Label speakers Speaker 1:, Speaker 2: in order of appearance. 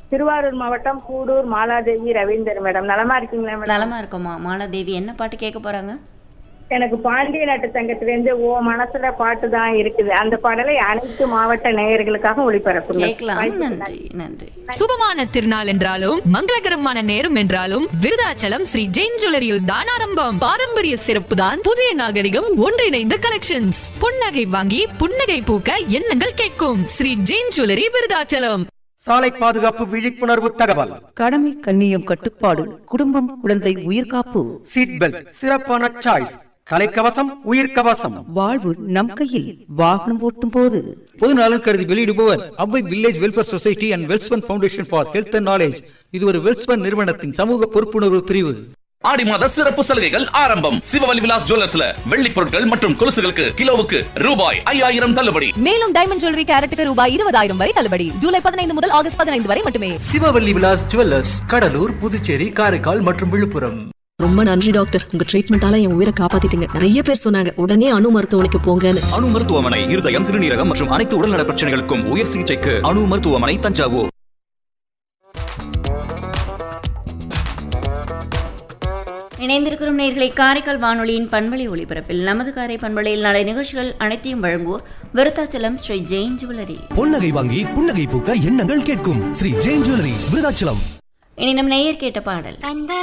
Speaker 1: திருவாரூர் மாவட்டம் கூடூர் மாலாதேவி ரவீந்தர் மேடம் நலமா இருக்கீங்களா மேடம்
Speaker 2: நலமா இருக்கோமா மாலாதேவி என்ன பாட்டு கேட்க போறாங்க
Speaker 1: எனக்கு பாண்டிய நாட்டு தங்கத்திலிருந்து ஓ மனசுல பாட்டு தான் இருக்குது அந்த பாடலை அனைத்து மாவட்ட நேயர்களுக்காக ஒளிபரப்புங்க
Speaker 2: கேட்கலாம் நன்றி நன்றி
Speaker 3: சுபமான திருநாள் என்றாலும் மங்களகரமான நேரம் என்றாலும் விருதாச்சலம் ஸ்ரீ ஜெயின் ஜுவல்லரியில் தான் ஆரம்பம்
Speaker 4: பாரம்பரிய சிறப்பு தான் புதிய நாகரிகம் ஒன்றிணைந்த கலெக்ஷன்ஸ்
Speaker 3: புன்னகை வாங்கி புன்னகை பூக்க எண்ணங்கள் கேட்கும்
Speaker 4: ஸ்ரீ ஜெயின் ஜுவல்லரி விருதாச்சலம்
Speaker 5: சாலை பாதுகாப்பு விழிப்புணர்வு தகவல்
Speaker 6: கடமை கண்ணியம் கட்டுப்பாடு குடும்பம் குழந்தை உயிர்காப்பு
Speaker 5: சீட் பெல்ட் சிறப்பான சாய்ஸ் தலைக்கவசம் உயிர்க்கவசம்
Speaker 6: வாழ்வு நம் கையில் வாகனம் ஓட்டும் போது
Speaker 7: பொது நலன் கருதி வெளியிடுபவர் Avvai village welfare society and Welspun foundation for health and knowledge இது ஒரு வெல்ஸ்பன் நிறுவனத்தின் சமூக பொறுப்புணர்வு பிரிவு
Speaker 8: ஆடி மாத சிறப்பு சலுகைகள் ஆரம்பம் சிவவலி விலாஸ் ஜுவல்லர்ஸ்ல வெள்ளி பொருட்கள் மற்றும் கொலுசுகளுக்கு கிலோவுக்கு ரூபாய் ஐயாயிரம் தள்ளுபடி
Speaker 9: மேலும் டைமண்ட் ஜுவல்லரி கேரட்டுக்கு ரூபாய் இருபதாயிரம் வரை தள்ளுபடி ஜூலை பதினைந்து முதல் ஆகஸ்ட் பதினைந்து வரை மட்டுமே
Speaker 10: சிவவல்லி விலாஸ் ஜுவல்லர்ஸ் கடலூர் புதுச்சேரி காரைக்கால் மற்றும் விழுப்புரம்
Speaker 4: ரொம்ப நன்றி டாக்டர் உங்க ட்ரீட்மெண்டால என் உயிரை காப்பாத்திட்டீங்க நிறைய பேர் சொன்னாங்க உடனே அணு மருத்துவமனைக்கு போங்கன்னு
Speaker 11: அணு மருத்துவமனை இருதயம் சிறுநீரகம் மற்றும் அனைத்து உடல்நல பிரச்சனைகளுக்கும் உயர் சிகிச்சைக்கு அணு மருத்துவமனை தஞ்சாவூர்
Speaker 2: இணைந்திருக்கிறோம் நேர்களை காரைக்கால் வானொலியின் பண்பலை ஒளிபரப்பில் நமது காரை பண்பலையில் நாளை நிகழ்ச்சிகள் அனைத்தையும் வழங்குவோர் விருத்தாச்சலம் ஸ்ரீ ஜெயின் ஜுவல்லரி
Speaker 12: பொன்னகை வாங்கி புன்னகை பூக்க எண்ணங்கள் கேட்கும் ஸ்ரீ ஜெயின் ஜுவல்லரி விருதாச்சலம்
Speaker 2: இனி நம் நேயர் கேட்ட பாடல்